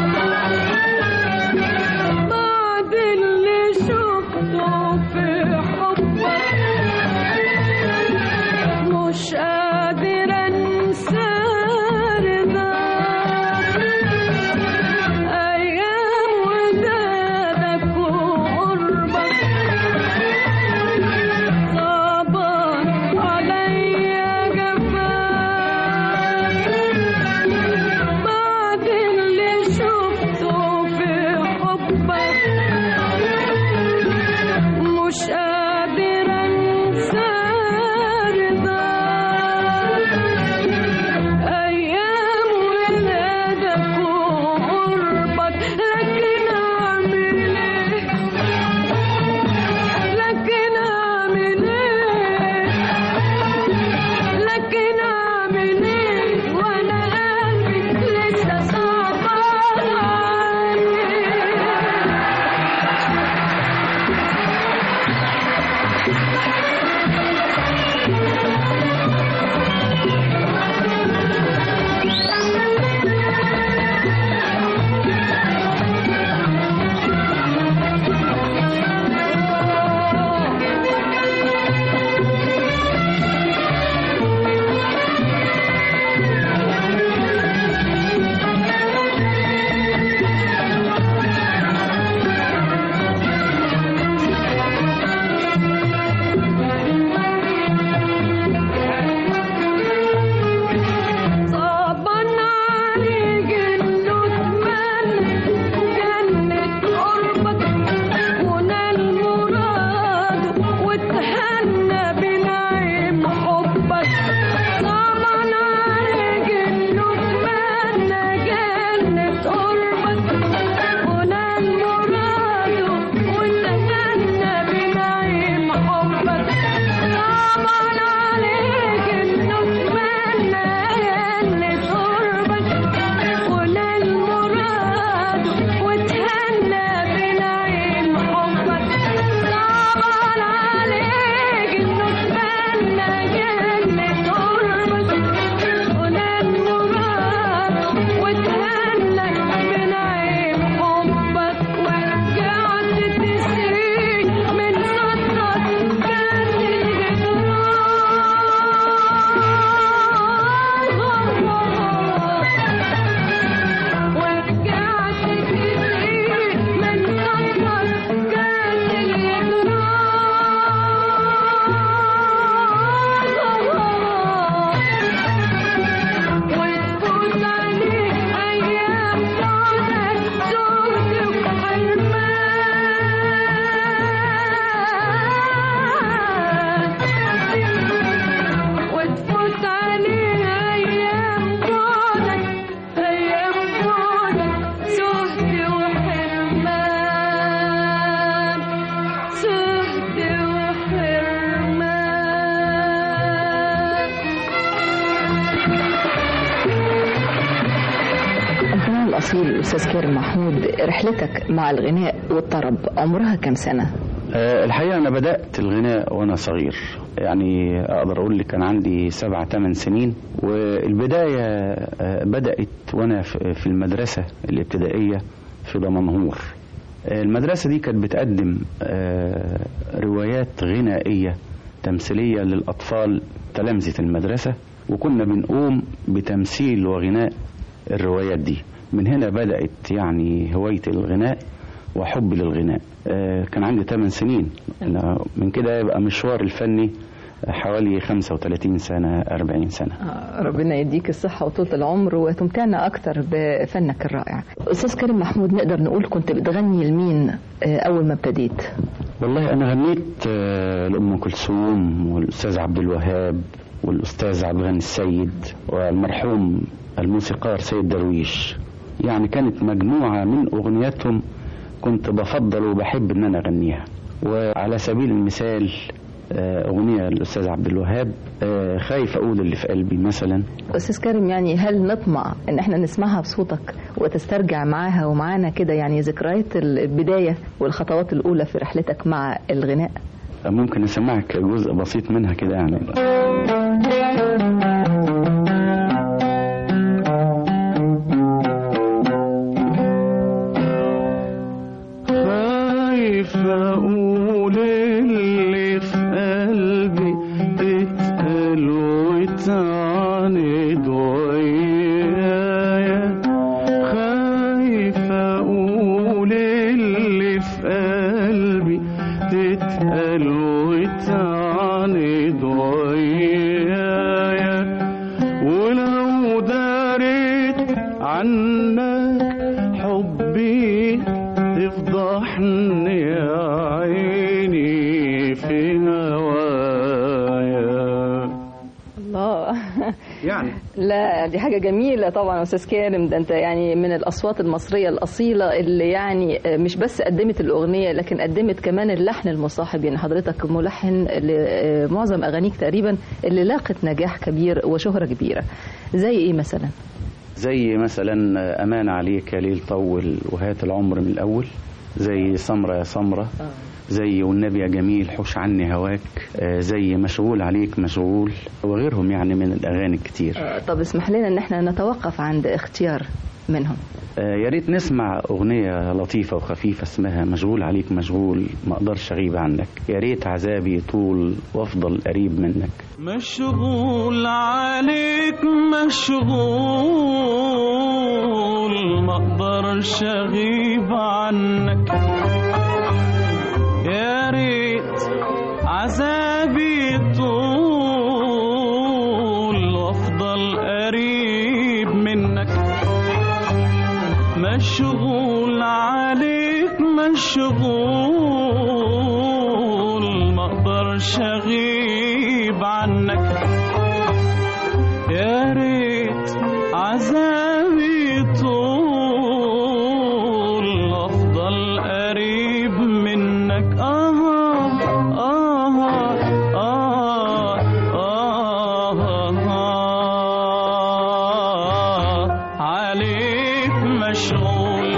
بعد اللي شفته في حبك مش قادر انسى رضاك ايام ودادك وقربك صعبان عليا جفاك الأصيل الأستاذ كريم محمود رحلتك مع الغناء والطرب عمرها كم سنة؟ آه، الحقيقة أنا بدأت الغناء وأنا صغير يعني أقدر أقول لك كان عندي سبع ثمان سنين والبداية آه، بدأت وأنا في في المدرسة الابتدائية في دمنهور آه، المدرسة دي كانت بتقدم آه، روايات غنائية تمثيلية للأطفال تلامذة المدرسة وكنا بنقوم بتمثيل وغناء الروايات دي من هنا بدأت يعني هواية الغناء وحبي للغناء آه، كان عندي 8 سنين أنا من كده يبقى مشوار الفني حوالي 35 سنة 40 سنة آه، ربنا يديك الصحة وطولة العمر وتمتعنا أكتر بفنك الرائع أستاذ كريم محمود نقدر نقول كنت بتغني لمين آه، أول ما ابتديت؟ والله أنا غنيت آه، لأم كلثوم والأستاذ عبد الوهاب والأستاذ عبد الغني السيد والمرحوم الموسيقار سيد درويش يعني كانت مجموعة من أغنياتهم كنت بفضل وبحب إن أنا أغنيها وعلى سبيل المثال آه، أغنية للأستاذ عبد الوهاب آه، خايف أقول اللي في قلبي مثلا أستاذ كريم يعني هل نطمع إن احنا نسمعها بصوتك وتسترجع معاها ومعانا كده يعني ذكريات البداية والخطوات الأولى في رحلتك مع الغناء؟ ممكن أسمعك جزء بسيط منها كده يعني خايف اقول اللي في قلبي تتقل وتعاند ويايا خايف اقول اللي في قلبي تتقل وتعاند ويايا ولو داريت عنك حبي تفضحني يا عيني في هوايا الله يعني لا دي حاجة جميلة طبعا يا أستاذ كارم ده أنت يعني من الأصوات المصرية الأصيلة اللي يعني مش بس قدمت الأغنية لكن قدمت كمان اللحن المصاحب يعني حضرتك ملحن لمعظم أغانيك تقريبا اللي لاقت نجاح كبير وشهرة كبيرة زي إيه مثلا؟ زي مثلا أمان عليك يا ليل طول وهات العمر من الأول زي سمرة يا سمرة زي والنبي يا جميل حوش عني هواك آه، زي مشغول عليك مشغول وغيرهم يعني من الأغاني الكتير طب اسمح لنا إن احنا نتوقف عند اختيار منهم آه، يا ريت نسمع أغنية لطيفة وخفيفة اسمها مشغول عليك مشغول ما أقدرش أغيب عنك يا ريت عذابي طول وأفضل قريب منك مشغول عليك مشغول ما اقدرش اغيب عنك يا ريت عذابي طول وافضل قريب منك مشغول عليك مشغول ما اقدرش اغيب عنك يا ريت عذابي طول افضل قريب منك آه آه آه آه آه عليك مشغول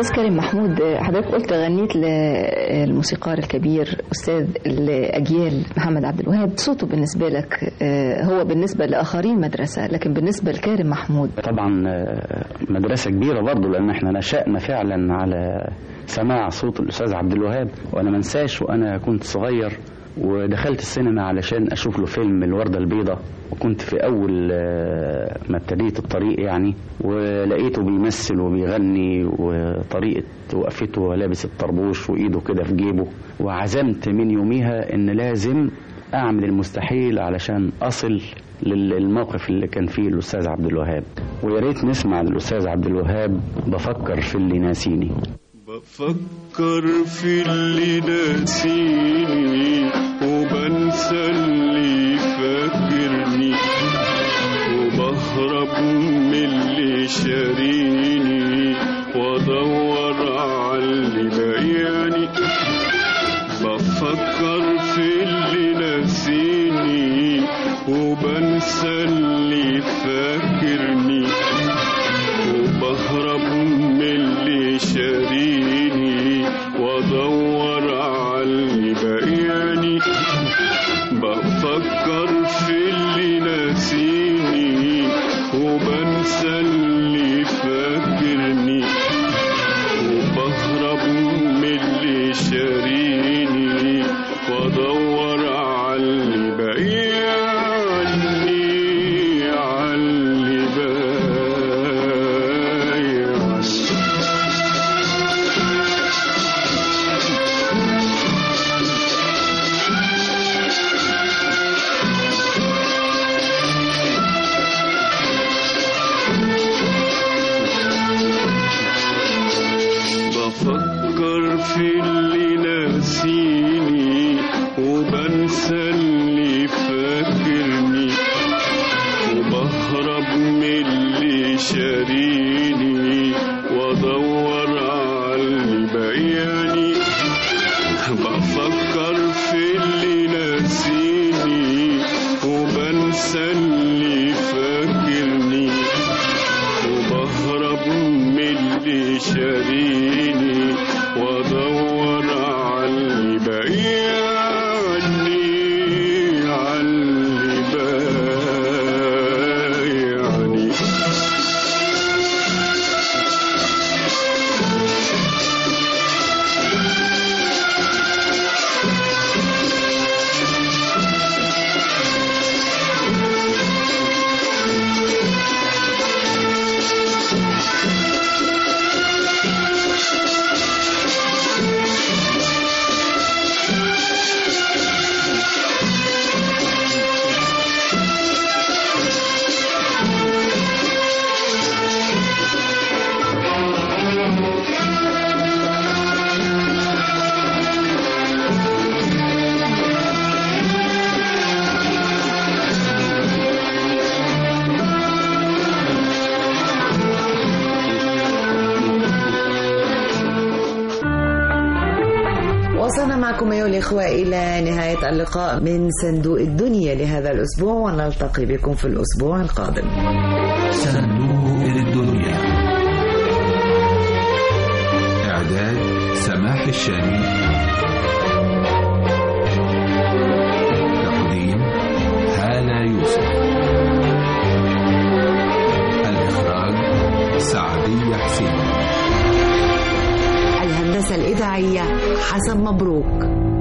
استاذ كريم محمود حضرتك قلت غنيت للموسيقار الكبير استاذ الاجيال محمد عبد الوهاب صوته بالنسبه لك آه، هو بالنسبه لاخرين مدرسه لكن بالنسبه لكريم محمود طبعا آه، مدرسة كبيرة برضو لأن احنا نشأنا فعلا على سماع صوت الأستاذ عبد الوهاب وأنا منساش وأنا كنت صغير ودخلت السينما علشان أشوف له فيلم الوردة البيضاء وكنت في أول آه، ما ابتديت الطريق يعني ولقيته بيمثل وبيغني وطريقة وقفته لابس الطربوش وإيده كده في جيبه وعزمت من يوميها إن لازم أعمل المستحيل علشان أصل للموقف اللي كان فيه الأستاذ عبد الوهاب ويا ريت نسمع الأستاذ عبد الوهاب بفكر في اللي ناسيني بفكر في اللي ناسيني وبنسى اللي فاكرني وبهرب من اللي شاريني وادور على اللي بايعني بفكر في اللي ناسيني وبنسى اللي فاكرني وبهرب من اللي شاريني وادور على اللي باقياني بفكر في اللي ناسيني وبنسى اللي فاكرني وبهرب من اللي شاريني وادور على اللي باقياني على اللي باقياني بفكر في اللي ناسيني وبنسى اللي فاكرني وبهرب من اللي شاريني وادور على اللي باقياني بفكر في اللي ناسيني وبنسى اللي فاكرني وبهرب من اللي شاريني وادور على اللي باقياني على اللي باقياني وصلنا معكم أيها الإخوة إلى نهاية اللقاء من صندوق الدنيا لهذا الأسبوع ونلتقي بكم في الأسبوع القادم صندوق الدنيا إعداد سماح الشامي تقديم هالة يوسف الإخراج سعدية حسين الهندسة الإذاعية حسن مبروك